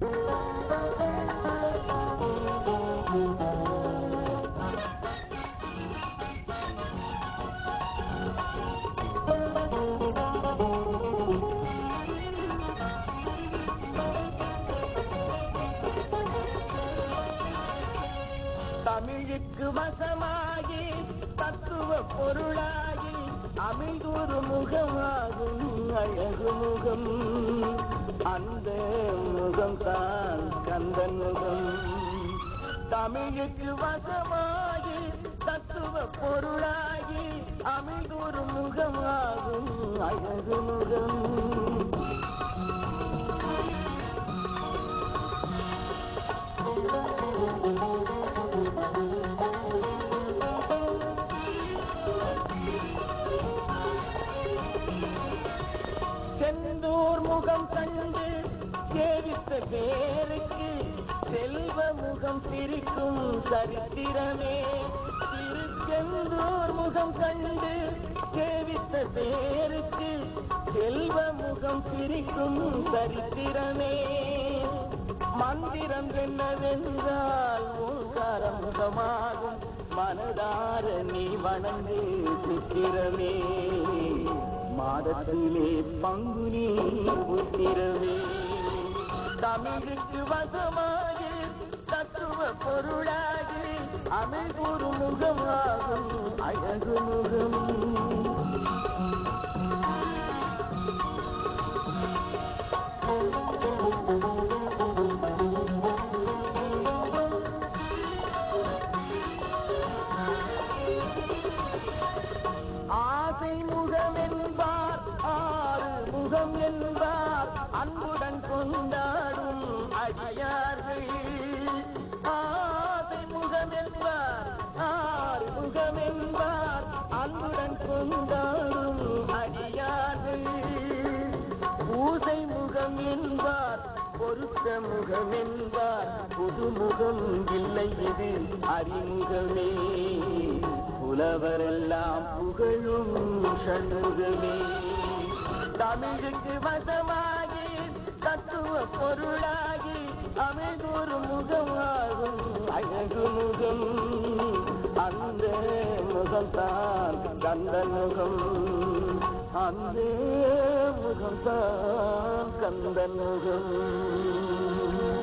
தமிழுக்கு வசமாகி தத்துவ பொருளாகி அமிழ்தொரு முகமாகும் அழகு முகம் அந்த முகம் தான் கந்தன் முகம் தமிழுக்கு வசமாகி தத்துவ பொருளாகி அமிழ்தொரு முகமாகும் அழகு முகம் செந்தூர் முகம் கண்டு சேவித்த பேருக்கு செல்வ முகம் சிரிக்கும் சரித்திரமே திருச்செந்தூர் முகம் கண்டு சேவித்த பேருக்கு செல்வ முகம் சிரிக்கும் சரித்திரமே மந்திரம் என்னவென்றால் ஓங்கார முகமாகும் மனதார நீ வணங்கு சித்திரமே மாதத்திலே பங்குனி புத்திரமே தமிழுக்கு வசமாகி தத்துவ பொருளாகி அமைபொரு முகமாகும் அழகு முகம் ஆசை முகம் என்பார் ஆறு முகம் என்பார் அன்புடன் கொண்டாடும் அடியார்கள் ஆசை முகம் என்பார் ஆறு முகம் என்பார் அன்புடன் கொண்டாடும் அடியார்கள் பூசை முகம் என்பார் பொருத்த முகம் என்பார் புது முகம் இல்லை இது அறிமுகமே புலவரெல்லாம் புகழும் சண்முகமே தமிழுக்கு வசமாகி தத்துவ பொருளாகி அமைதொரு முகமாகும் அழகு முகம் அந்த முகம்தான் கந்தன் முகம் அந்த முகம்தான் கந்தன் முகம்